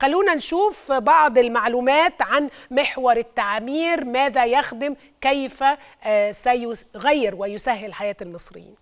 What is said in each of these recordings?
خلونا نشوف بعض المعلومات عن محور التعمير ماذا يخدم كيف سيغير ويسهل حياة المصريين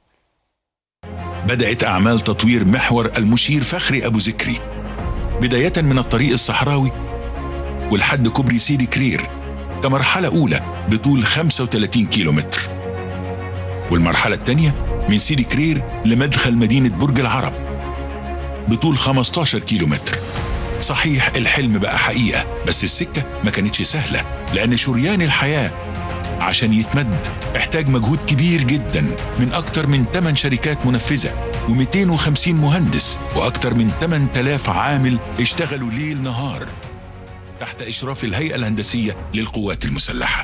بدأت أعمال تطوير محور المشير فخري أبو ذكري بداية من الطريق الصحراوي ولحد كوبري سيدي كرير كمرحلة أولى بطول 35 كيلومتر والمرحلة الثانية من سيدي كرير لمدخل مدينة برج العرب بطول 15 كيلومتر صحيح الحلم بقى حقيقة بس السكة ما كانتش سهلة لأن شريان الحياة عشان يتمد احتاج مجهود كبير جدا من أكتر من 8 شركات منفذة و250 مهندس وأكتر من 8000 عامل اشتغلوا ليل نهار تحت إشراف الهيئة الهندسية للقوات المسلحة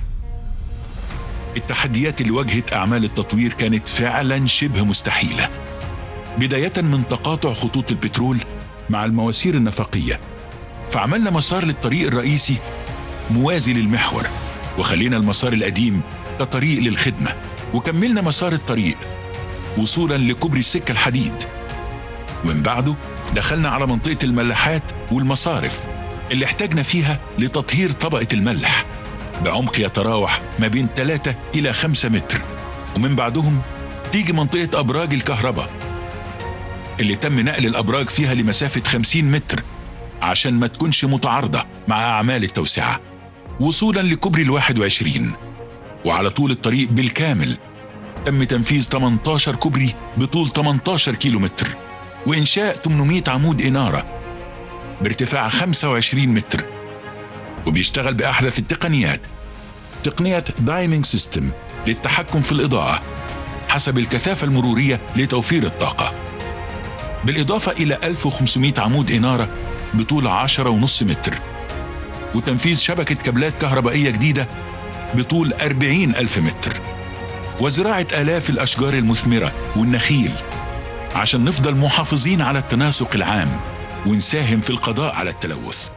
التحديات اللي واجهت أعمال التطوير كانت فعلا شبه مستحيلة بداية من تقاطع خطوط البترول مع المواسير النفقية فعملنا مسار للطريق الرئيسي موازي للمحور وخلينا المسار القديم كطريق للخدمة وكملنا مسار الطريق وصولا لكوبري السكة الحديد ومن بعده دخلنا على منطقة الملاحات والمصارف اللي احتاجنا فيها لتطهير طبقة الملح بعمق يتراوح ما بين 3 إلى 5 متر ومن بعدهم تيجي منطقة أبراج الكهرباء اللي تم نقل الأبراج فيها لمسافة 50 متر عشان ما تكونش متعارضة مع أعمال التوسعة وصولا لكوبري الواحد وعشرين وعلى طول الطريق بالكامل تم تنفيذ 18 كوبري بطول 18 كيلو متر وإنشاء 800 عمود إنارة بارتفاع 25 متر وبيشتغل بأحدث التقنيات تقنية دايمينج سيستم للتحكم في الإضاءة حسب الكثافة المرورية لتوفير الطاقة بالإضافة إلى 1500 عمود إنارة بطول 10 ونص متر وتنفيذ شبكة كابلات كهربائية جديدة بطول 40 ألف متر وزراعة آلاف الأشجار المثمرة والنخيل عشان نفضل محافظين على التناسق العام ونساهم في القضاء على التلوث